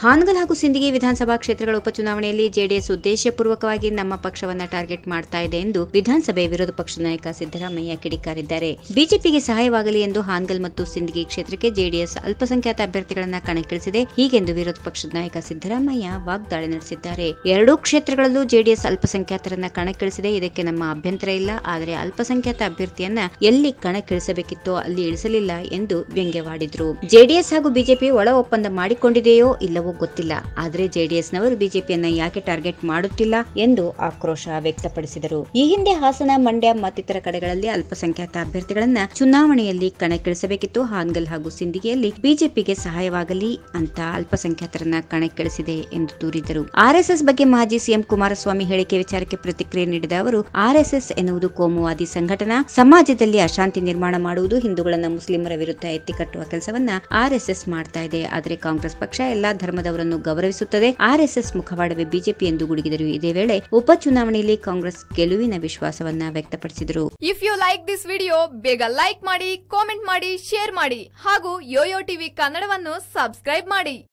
ಹಾನಗಲ್ ಹಾಗೂ ಸಿಂದಗಿ ವಿಧಾನಸಭಾ ಕ್ಷೇತ್ರಗಳ ಉಪಚುನಾವಣೆಯಲ್ಲಿ ಜೆಡಿಎಸ್ ಉದ್ದೇಶಪೂರ್ವಕವಾಗಿ ನಮ್ಮ ಪಕ್ಷವನ್ನ ಟಾರ್ಗೆಟ್ ಮಾಡ್ತಾ ಇದೆ ಎಂದು ವಿಧಾನಸಭೆ ವಿರೋಧ ಪಕ್ಷದ ನಾಯಕ ಸಿದ್ದರಾಮಯ್ಯ ಕಿಡಿಕಾರಿದ್ದಾರೆ ಬಿಜೆಪಿಗೆ ಸಹಾಯವಾಗಲಿ ಎಂದು ಹಾನಗಲ್ ಮತ್ತು ಸಿಂದಗಿ ಕ್ಷೇತ್ರಕ್ಕೆ ಜೆಡಿಎಸ್ ಅಲ್ಪಸಂಖ್ಯಾತ ಅಭ್ಯರ್ಥಿಗಳನ್ನ ಕಣಕ್ಕಿಳಿಸಿದೆ ಹೀಗೆಂದು ವಿರೋಧ ಪಕ್ಷದ ನಾಯಕ ಸಿದ್ದರಾಮಯ್ಯ ವಾಗ್ದಾಳಿ ನಡೆಸಿದ್ದಾರೆ ಎರಡೂ ಕ್ಷೇತ್ರಗಳಲ್ಲೂ ಜೆಡಿಎಸ್ ಅಲ್ಪಸಂಖ್ಯಾತರನ್ನ ಕಣಕ್ಕಿಳಿಸಿದೆ ಇದಕ್ಕೆ ನಮ್ಮ ಅಭ್ಯಂತರ ಇಲ್ಲ ಆದರೆ ಅಲ್ಪಸಂಖ್ಯಾತ ಅಭ್ಯರ್ಥಿಯನ್ನ ಎಲ್ಲಿ ಕಣಕ್ಕಿಳಿಸಬೇಕಿತ್ತೋ ಅಲ್ಲಿ ಇಳಿಸಲಿಲ್ಲ ಎಂದು ವ್ಯಂಗ್ಯವಾಡಿದ್ರು ಜೆಡಿಎಸ್ ಹಾಗೂ ಬಿಜೆಪಿ ಒಳ ಒಪ್ಪಂದ ಮಾಡಿಕೊಂಡಿದೆಯೋ ಇಲ್ಲವೋ ಗೊತ್ತಿಲ್ಲ ಆದರೆ ಜೆಡಿಎಸ್ನವರು ಬಿಜೆಪಿಯನ್ನ ಯಾಕೆ ಟಾರ್ಗೆಟ್ ಮಾಡುತ್ತಿಲ್ಲ ಎಂದು ಆಕ್ರೋಶ ವ್ಯಕ್ತಪಡಿಸಿದರು ಈ ಹಿಂದೆ ಹಾಸನ ಮಂಡ್ಯ ಮತ್ತಿತರ ಕಡೆಗಳಲ್ಲಿ ಅಲ್ಪಸಂಖ್ಯಾತ ಅಭ್ಯರ್ಥಿಗಳನ್ನ ಚುನಾವಣೆಯಲ್ಲಿ ಕಣಕ್ಕಿಳಿಸಬೇಕಿತ್ತು ಹಾನಗಲ್ ಹಾಗೂ ಸಿಂದಗಿಯಲ್ಲಿ ಬಿಜೆಪಿಗೆ ಸಹಾಯವಾಗಲಿ ಅಂತ ಅಲ್ಪಸಂಖ್ಯಾತರನ್ನ ಕಣಕ್ಕಿಳಿಸಿದೆ ಎಂದು ದೂರಿದರು ಆರ್ಎಸ್ಎಸ್ ಬಗ್ಗೆ ಮಾಜಿ ಸಿಎಂ ಕುಮಾರಸ್ವಾಮಿ ಹೇಳಿಕೆ ವಿಚಾರಕ್ಕೆ ಪ್ರತಿಕ್ರಿಯೆ ನೀಡಿದ ಅವರು ಆರ್ಎಸ್ಎಸ್ ಎನ್ನುವುದು ಕೋಮುವಾದಿ ಸಂಘಟನಾ ಸಮಾಜದಲ್ಲಿ ಅಶಾಂತಿ ನಿರ್ಮಾಣ ಮಾಡುವುದು ಹಿಂದೂಗಳನ್ನ ಮುಸ್ಲಿಮರ ವಿರುದ್ಧ ಎತ್ತಿಕಟ್ಟುವ ಕೆಲಸವನ್ನ ಆರ್ಎಸ್ಎಸ್ ಮಾಡ್ತಾ ಇದೆ ಆದರೆ ಕಾಂಗ್ರೆಸ್ ಪಕ್ಷ ಎಲ್ಲಾ ಧರ್ಮದವರನ್ನು ಗೌರವಿಸುತ್ತದೆ ಆರ್ಎಸ್ಎಸ್ ಮುಖವಾಡವೇ ಬಿಜೆಪಿ ಎಂದು ಗುಡುಗಿದರು ಇದೇ ವೇಳೆ ಉಪಚುನಾವಣೆಯಲ್ಲಿ ಕಾಂಗ್ರೆಸ್ ಗೆಲುವಿನ ವಿಶ್ವಾಸವನ್ನ ವ್ಯಕ್ತಪಡಿಸಿದರು if you like this video ಬೇಗ ಲೈಕ್ ಮಾಡಿ ಕಾಮೆಂಟ್ ಮಾಡಿ ಶೇರ್ ಮಾಡಿ ಹಾಗೂ ಯೋಯೋ ಟಿವಿ ಕನ್ನಡವನ್ನು ಸಬ್ಸ್ಕ್ರೈಬ್ ಮಾಡಿ